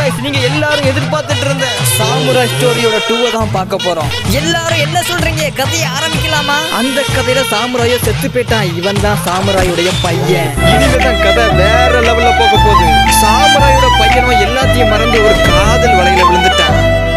guys நீங்க எல்லாரும் எதிர்பார்த்துட்டு இருந்த சாமுரா ஸ்டோரியோட டூவை தான் பார்க்க போறோம் எல்லாரும் என்ன சொல்றீங்க கதையை ஆரம்பிக்கலாமா அந்த கதையில சாமுராயோ செத்து போயிட்டான் இவன் தான் சாமுராயுடைய பையன் இனிமே தான் கதை வேற லெவல்ல போக போகுது சாமுராயோட பையனும் எல்லாத்தையும் மறந்து ஒரு காதல் வலையில விழுந்துட்டான்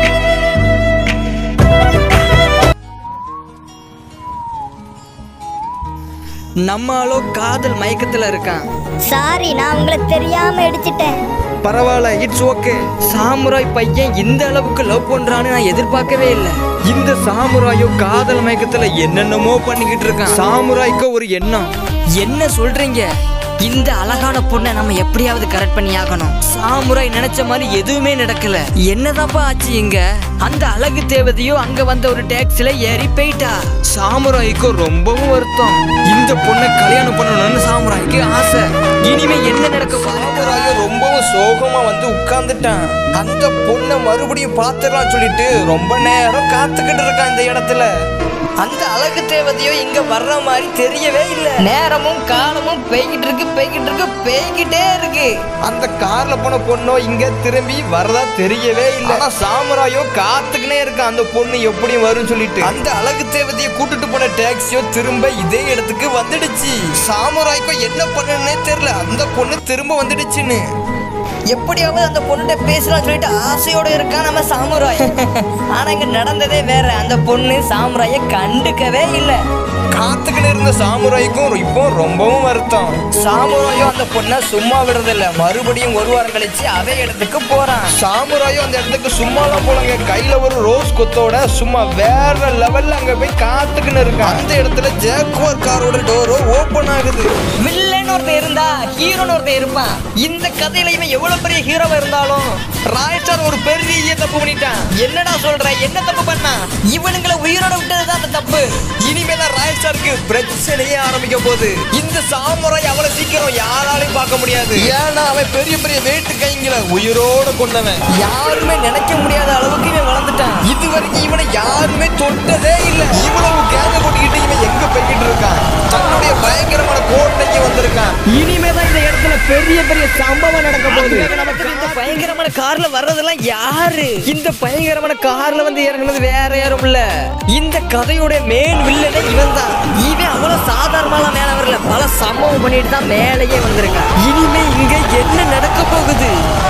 நம்மளோ காதல் மயக்கத்துல இருக்கான் சாரி நான் உங்களை தெரியாம அடிச்சிட்டேன் பரவாயில்ல இட்ஸ் ஓகே சாமுராய் பையன் இந்த அளவுக்கு லவ் பண்றான்னு நான் எதிர்பார்க்கவே இல்லை இந்த சாமுராயோ காதல் மயக்கத்துல என்னென்னமோ பண்ணிக்கிட்டு இருக்கான் சாமுராய்க்கு ஒரு எண்ணம் என்ன சொல்றீங்க இந்த அழகான பொண்ணை நம்ம எப்படியாவது கரெக்ட் பண்ணி ஆகணும் சாமுராய் நினைச்ச மாதிரி எதுவுமே நடக்கல என்னதாப்பா ஆச்சு இங்க அந்த அழகு தேவதையோ அங்க வந்த ஒரு டாக்ஸில ஏறி போயிட்டா சாமுராய்க்கு ரொம்பவும் வருத்தம் இந்த பொண்ணை கல்யாணம் பண்ணணும்னு சாமுராய்க்கு ஆசை இனிமே என்ன நடக்க சாமுராயோ ரொம்பவும் சோகமா வந்து உட்கார்ந்துட்டான் அந்த பொண்ணை மறுபடியும் பார்த்துடலாம் சொல்லிட்டு ரொம்ப நேரம் காத்துக்கிட்டு இருக்கான் இந்த இடத்துல அந்த அழகு தேவதையோ இங்க வர்ற மாதிரி தெரியவே இல்ல நேரமும் காலமும் பெய்கிட்டு இருக்கு பெய்கிட்டு இருக்கு பெய்கிட்டே இருக்கு அந்த கார்ல போன பொண்ணோ இங்க திரும்பி வரதா தெரியவே இல்லை ஆனா சாமுராயோ காத்துக்கினே இருக்கான் அந்த பொண்ணு எப்படி வரும்னு சொல்லிட்டு அந்த அழகு தேவதையை கூட்டிட்டு போன டாக்ஸியோ திரும்ப இதே இடத்துக்கு வந்துடுச்சு சாமுராய்க்கோ என்ன பண்ணணும்னே தெரியல அந்த பொண்ணு திரும்ப வந்துடுச்சுன்னு எப்படியாவது அந்த பொண்ணுகிட்ட பேசலாம் சொல்லிட்டு ஆசையோட இருக்கான் நம்ம சாமுராய் ஆனா இங்க நடந்ததே வேற அந்த பொண்ணு சாமுராய கண்டுக்கவே இல்லை காத்துக்கிட்டு இருந்த சாமுராய்க்கும் இப்போ ரொம்பவும் வருத்தம் சாமுராயோ அந்த பொண்ணை சும்மா விடுறதில்ல மறுபடியும் ஒரு வாரம் கழிச்சு அதே இடத்துக்கு போறான் சாமுராயோ அந்த இடத்துக்கு சும்மாலாம் போலங்க கையில ஒரு ரோஸ் கொத்தோட சும்மா வேற லெவல்ல அங்க போய் காத்துக்கின்னு இருக்கான் அந்த இடத்துல ஜாக்குவார் காரோட டோரோ ஓபன் ஆகுது வில்லன் ஒருத்தன் இருந்தா ஹீரோன்னு ஒருத்தன் இருப்பான் இந்த கதையில இவன் எவ்வளவு பெரிய ஹீரோவா இருந்தாலும் ராய்ஸ்டார் ஒரு பெரிய தப்பு பண்ணிட்டான் என்னடா சொல்ற என்ன தப்பு பண்ணா இவனுங்களை உயிரோட விட்டதுதான் அந்த தப்பு இனிமே தான் ராய்ஸ்டாருக்கு பிரச்சனையே ஆரம்பிக்க போகுது இந்த சாமுராய் அவ்வளவு சீக்கிரம் யாராலையும் பார்க்க முடியாது ஏன்னா அவன் பெரிய பெரிய வேட்டு கைங்களை உயிரோட கொண்டவன் யாருமே நினைக்க முடியாத அளவுக்கு இவன் வளர்ந்துட்டான் இது வரைக்கும் இவனை யாருமே தொட்டதே இல்ல இவ்வளவு கேங்க கொட்டிக்கிட்டு இவன் எங்க போய்கிட்டு இருக்கான் தன்னுடைய பயங்கரமான கோட்டைக்கு வந்திருக்கான் இனிமே தான் இந்த இடத்துல பெரிய பெரிய சம்பவம் நடக்க போகுது நமக்கு இந்த பயங்கரமான கார்ல வர்றதெல்லாம் யாரு இந்த பயங்கரமான கார்ல வந்து இறங்குனது வேற யாரும் இல்ல இந்த கதையோட மெயின் வில்லனே இவன் தான் இவன் அவ்வளவு சாதாரணமான மேல வரல பல சம்பவம் பண்ணிட்டு தான் மேலேயே வந்திருக்கான் இனிமே இங்க என்ன நடக்க போகுது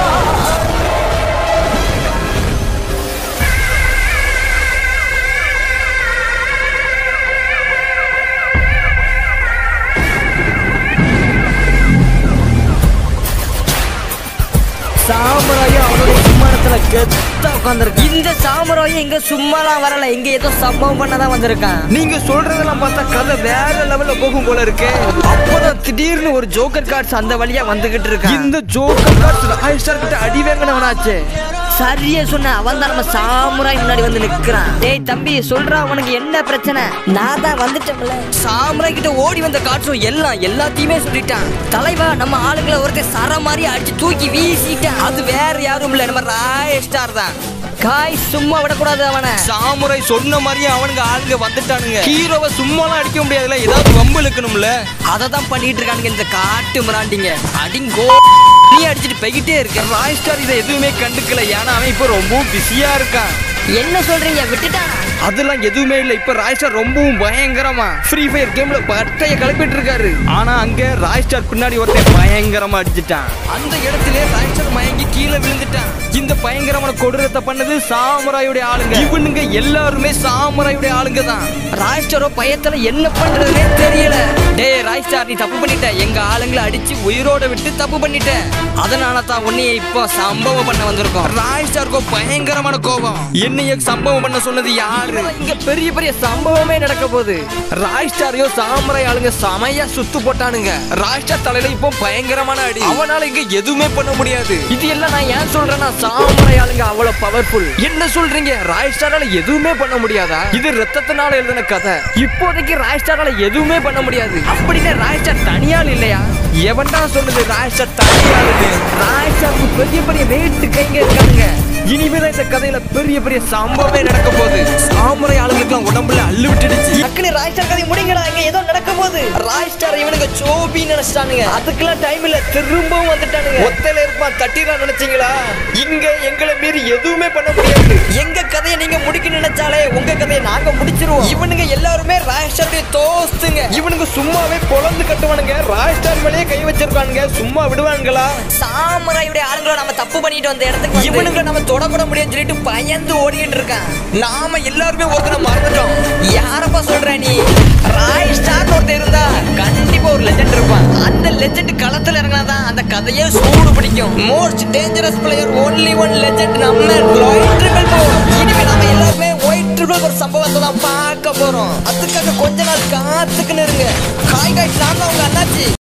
சாமுராயும் அவனுடைய விமானத்துல கெத்தா உட்காந்துருக்கான் இந்த சாமுராயும் இங்க சும்மாலாம் வரல இங்க ஏதோ சம்பவம் பண்ணதான் வந்திருக்கான் நீங்க சொல்றதெல்லாம் பார்த்தா கதை வேற லெவல்ல போகும் போல இருக்கு அப்பதான் திடீர்னு ஒரு ஜோக்கர் கார்ட்ஸ் அந்த வழியா வந்துகிட்டு இருக்கு இந்த ஜோக்கர் கார்ட்ஸ் ராய்ஸ்டார் கிட்ட அடி வாங்கினவனாச்சே சரியா சொன்ன அவன் தான் நம்ம சாமுராய் முன்னாடி வந்து நிக்கிறான் டேய் தம்பி சொல்றா உனக்கு என்ன பிரச்சனை நான் தான் வந்துட்டேன்ல சாமுராய் கிட்ட ஓடி வந்த காற்றும் எல்லாம் எல்லாத்தையுமே சொல்லிட்டான் தலைவா நம்ம ஆளுங்களை ஒருத்தர் சர மாதிரி அடிச்சு தூக்கி வீசிட்டான் அது வேற யாரும் இல்ல நம்ம ராய் ஸ்டார் தான் காய் சும்மா விடக்கூடாது அவனை சாமுராய் சொன்ன மாதிரியே அவனுங்க ஆளுங்க வந்துட்டானுங்க ஹீரோவை சும்மாலாம் அடிக்க முடியாதுல ஏதாவது வம்பு இழுக்கணும்ல அதை தான் பண்ணிட்டு இருக்கானுங்க இந்த காட்டு மிராண்டிங்க அடிங்கோ நீ அடிச்சிட்டு போய்கிட்டே இருக்க ராய் ஸ்டார் இதை எதுவுமே கண்டுக்கல ஏன்னா அவன் இப்போ ரொம்பவும் பிஸியா இருக்கான் என்ன சொல்றீங்க விட்டுட்டான் அதெல்லாம் எதுவுமே இல்ல இப்ப ராய்ஸ்டார் ரொம்பவும் பயங்கரமா ஃப்ரீ ஃபயர் கேம்ல பட்டைய கிளப்பிட்டு இருக்காரு ஆனா அங்க ராய்ஸ்டார் பின்னாடி ஒருத்தன் பயங்கரமா அடிச்சிட்டான் அந்த இடத்திலே ராய்ஸ்டார் மயங்கி கீழே விழுந்துட்டான் இந்த பயங்கரமான கொடூரத்தை பண்ணது சாமுராயுடைய ஆளுங்க இவனுங்க எல்லாருமே சாமுராயுடைய ஆளுங்க தான் ராய்ஸ்டரோ பயத்துல என்ன பண்றதுனே தெரியல டேய் ராய்ஸ்டார் நீ தப்பு பண்ணிட்ட எங்க ஆளுங்களை அடிச்சு உயிரோட விட்டு தப்பு பண்ணிட்ட அதனால தான் உன்னைய இப்போ சம்பவம் பண்ண வந்திருக்கோம் ராய்ஸ்டாருக்கு பயங்கரமான கோபம் என்னைய சம்பவம் பண்ண சொன்னது யாரு இங்க பெரிய பெரிய சம்பவமே நடக்க போகுது ராய்ஸ்டாரையோ சாமுராய் ஆளுங்க செமையா சுத்து போட்டானுங்க ராய்ஸ்டார் தலையில இப்போ பயங்கரமான அடி அவனால இங்க எதுவுமே பண்ண முடியாது இது எல்லாம் நான் ஏன் சொல்றேன்னா சாமுராய் ஆளுங்க அவ்வளவு பவர்ஃபுல் என்ன சொல்றீங்க ராய்ஸ்டாரால எதுவுமே பண்ண முடியாதா இது ரத்தத்தினால எழுதின கதை இப்போதைக்கு ராய்ஸ்டாரால எதுவுமே பண்ண முடியாது அப்படின்னா ராய்ஸ்டார் தனியாள் இல்லையா எவன்டா சொன்னது ராய்ஸ்டார் தனியாளுன்னு ராய்ஸ்டாருக்கு பெரிய பெரிய வெயிட் கைங்க இருக்கானுங்க இனிமேதான் இந்த கதையில பெரிய பெரிய சம்பவமே நடக்க போகுது சாமுரை ஆளுங்களுக்குலாம் உடம்புல அள்ளு விட்டுடுச்சு டக்குனு ராய் ஸ்டார் கதை முடிங்கடா இங்க ஏதோ நடக்க போகுது ராய் ஸ்டார் இவனுங்க சோபி நினைச்சிட்டானுங்க அதுக்கெல்லாம் டைம் இல்ல திரும்பவும் வந்துட்டானுங்க ஒத்தையில இருப்பான் தட்டிடலாம் நினைச்சீங்களா இங்க எங்களை மீறி எதுவுமே பண்ண முடியாது எங்க கதையை நீங்க முடிக்க நினைச்சாலே உங்க கதையை நாங்க முடிச்சிருவோம் இவனுங்க எல்லாருமே ராய் ஸ்டாருடைய தோஸ்துங்க இவனுங்க சும்மாவே பொழந்து கட்டுவானுங்க ராஜ்ஸ்டார் மேலேயே கை வச்சிருக்கானுங்க சும்மா விடுவானுங்களா சாமுராயுடைய ஆளுங்களை நம்ம தப்பு பண்ணிட்டு வந்த இடத்துக்கு வந்து இவனுங்க நம்ம தொடக்கூட முடியும்னு சொல்லிட்டு பயந்து ஓடிட்டு இருக்கான் நாம எல்லாருமே ஒருத்தனை மறந்துட்டோம் யாரப்பா சொல்ற நீ ராய் ஸ்டார் ஒருத்தர் இருந்தா கண்டிப்பா ஒரு லெஜெண்ட் இருப்பான் அந்த லெஜெண்ட் களத்துல இறங்கினாதான் அந்த கதையே சூடு பிடிக்கும் most dangerous player only one legend நம்ம ஒயிட் ட்ரிபிள் போர் இனிமே நாம எல்லாருமே ஒயிட் ட்ரிபிள் ஒரு சம்பவத்தை தான் பார்க்க போறோம் அதுக்காக கொஞ்ச நாள் காத்துக்குன்னு இருங்க காய் காய் நான் தான் உங்க அண்ணாச்சி